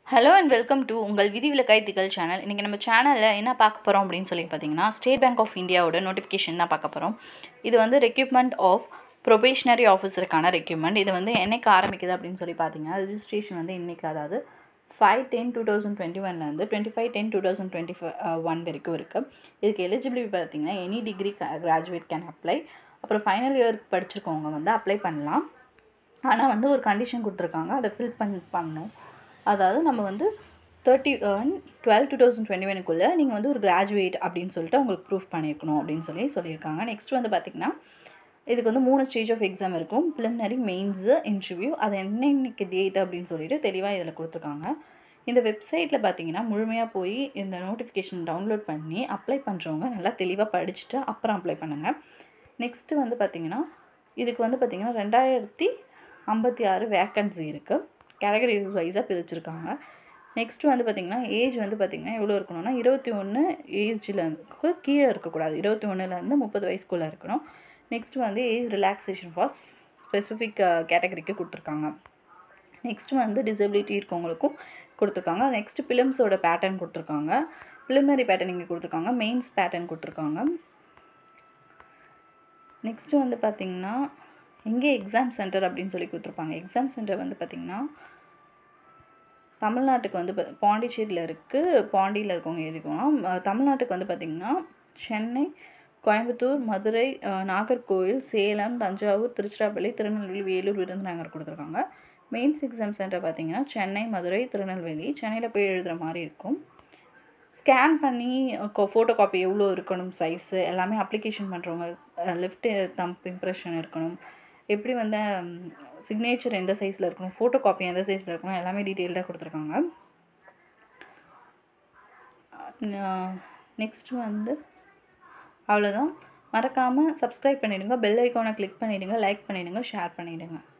hello and welcome to உங்கள் விதிவிலக்காய் திகழ் channel இன்றைக்கி நம்ம சேனலில் என்ன பார்க்க போகிறோம் அப்படின்னு சொல்லி பார்த்தீங்கன்னா ஸ்டேட் பேங்க் ஆஃப் இந்தியாவோட நோட்டிஃபிகேஷன் தான் பார்க்க போகிறோம் இது வந்து ரெக்யூப்மெண்ட் ஆஃப் ப்ரொபேஷனரி ஆஃபீஸருக்கான ரெக்யூப்மெண்ட் இது வந்து என்னைக்கு ஆரம்பிக்குது அப்படின்னு சொல்லி பார்த்தீங்கன்னா ரெஜிஸ்ட்ரேஷன் வந்து இன்றைக்கி அதாவது five ten two thousand twenty ஒன்லேருந்து twenty five ten two thousand twenty one வரைக்கும் இருக்குது இதுக்கு எலிஜிபிலிட்டி பார்த்தீங்கன்னா any degree graduate can apply அப்புறம் ஃபைனல் இயர் படிச்சிருக்கவங்க வந்து அப்ளை பண்ணலாம் ஆனால் வந்து ஒரு கண்டிஷன் கொடுத்துருக்காங்க அதை ஃபில் பண்ணி பண்ணணும் அதாவது நம்ம வந்து thirty one twelve two thousand twenty ஒனுக்குள்ளே நீங்கள் வந்து ஒரு கிராஜுவேட் அப்படின்னு சொல்லிட்டு உங்களுக்கு ப்ரூஃப் பண்ணியிருக்கணும் அப்படின்னு சொல்லி சொல்லியிருக்காங்க நெக்ஸ்ட் வந்து பார்த்திங்கன்னா இதுக்கு வந்து மூணு ஸ்டேஜ் ஆஃப் எக்ஸாம் இருக்கும் ப்ரிலிமினரி மெயின்ஸு இன்டர்வியூ அது என்னென்னைக்கு டேட் அப்படின்னு சொல்லிட்டு தெளிவாக இதில் கொடுத்துருக்காங்க இந்த வெப்சைட்டில் பார்த்தீங்கன்னா முழுமையாக போய் இந்த நோட்டிஃபிகேஷன் டவுன்லோட் பண்ணி அப்ளை பண்ணுறவங்க நல்லா தெளிவாக படிச்சுட்டு அப்புறம் அப்ளை பண்ணுங்கள் நெக்ஸ்ட்டு வந்து பார்த்திங்கன்னா இதுக்கு வந்து பார்த்திங்கன்னா ரெண்டாயிரத்தி ஐம்பத்தி ஆறு வேக்கன்சி இருக்குது கேட்டகரிஸ் வைஸாக பிரிச்சிருக்காங்க நெக்ஸ்ட்டு வந்து பார்த்திங்கன்னா ஏஜ் வந்து பார்த்திங்கன்னா எவ்வளோ இருக்கணும்னா இருபத்தி ஒன்று ஏஜில் கீழே இருக்கக்கூடாது இருபத்தி ஒன்றுலேருந்து முப்பது வயசுக்குள்ளே இருக்கணும் நெக்ஸ்ட்டு வந்து ஏஜ் ரிலாக்ஸேஷன் ஃபார் ஸ்பெசிஃபிக் கேட்டகரிக்கு கொடுத்துருக்காங்க நெக்ஸ்ட்டு வந்து டிசபிலிட்டி இருக்கவங்களுக்கும் கொடுத்துருக்காங்க நெக்ஸ்ட்டு ஃபிலிம்ஸோட பேட்டர்ன் கொடுத்துருக்காங்க ப்ரிலிமினரி பேட்டர்ன் இங்கே கொடுத்துருக்காங்க மெயின்ஸ் பேட்டர்ன் கொடுத்துருக்காங்க நெக்ஸ்ட்டு வந்து பார்த்திங்கன்னா எங்கே எக்ஸாம் சென்டர் அப்படின்னு சொல்லி கொடுத்துருப்பாங்க எக்ஸாம் சென்டர் வந்து பார்த்திங்கன்னா தமிழ்நாட்டுக்கு வந்து பாண்டிச்சேரியில் இருக்குது பாண்டியில் இருக்கவங்க எழுதிக்கணும் தமிழ்நாட்டுக்கு வந்து பார்த்திங்கன்னா சென்னை கோயம்புத்தூர் மதுரை நாகர்கோவில் சேலம் தஞ்சாவூர் திருச்சிராப்பள்ளி திருநெல்வேலி வேலூர் விருதுநகர் கொடுத்துருக்காங்க மெயின்ஸ் எக்ஸாம் சென்டர் பார்த்திங்கன்னா சென்னை மதுரை திருநெல்வேலி சென்னையில் போய் எழுதுகிற மாதிரி இருக்கும் ஸ்கேன் பண்ணி ஃபோட்டோ காப்பி எவ்வளோ இருக்கணும் சைஸு எல்லாமே அப்ளிகேஷன் பண்ணுறவங்க லெஃப்ட் தம்ப் இம்ப்ரெஷன் இருக்கணும் எப்படி வந்து சிக்னேச்சர் எந்த சைஸில் இருக்கணும் ஃபோட்டோ காப்பி எந்த சைஸில் இருக்கணும் எல்லாமே டீட்டெயில்டாக கொடுத்துருக்காங்க நெக்ஸ்ட் வந்து அவ்வளோதான் மறக்காமல் சப்ஸ்கிரைப் பண்ணிவிடுங்க பெல் ஐக்கானை கிளிக் பண்ணிவிடுங்க லைக் பண்ணிவிடுங்க ஷேர் பண்ணிவிடுங்க